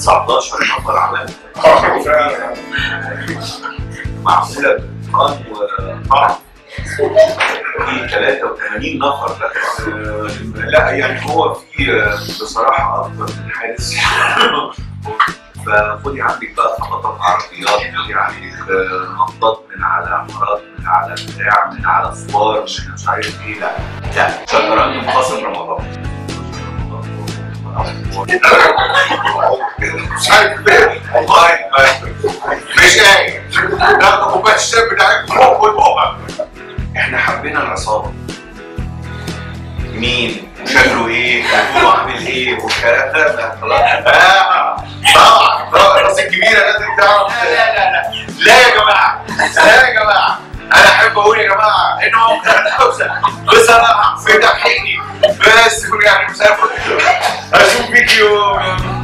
19 نفر عمل معموله باتقان وطعم في 83 نفر بس آه، لا يعني هو في آه، بصراحه اكتر من حارس فخدي عندك بقى خبطات عربيات خدي عندك آه، نطات من على عمارات من على بتاع من على فوار من مش عارف ايه لا لا شطرنج منتصف رمضان مش عارف ليه والله ما- مش قايل ناخد كوبايه الشاي بتاعك فوق وفوق احنا حبينا العصابه مين شكله ايه هو عامل ايه والكلام ده خلاص آه، طبعا طبعا الناس الكبيره لازم تعرف لا لا لا لا لا يا جماعه لا يا جماعه انا احب اقول يا جماعه ان هو كان خمسه بصراحه في تحقيقي بس يعني مسافر اشوف فيديو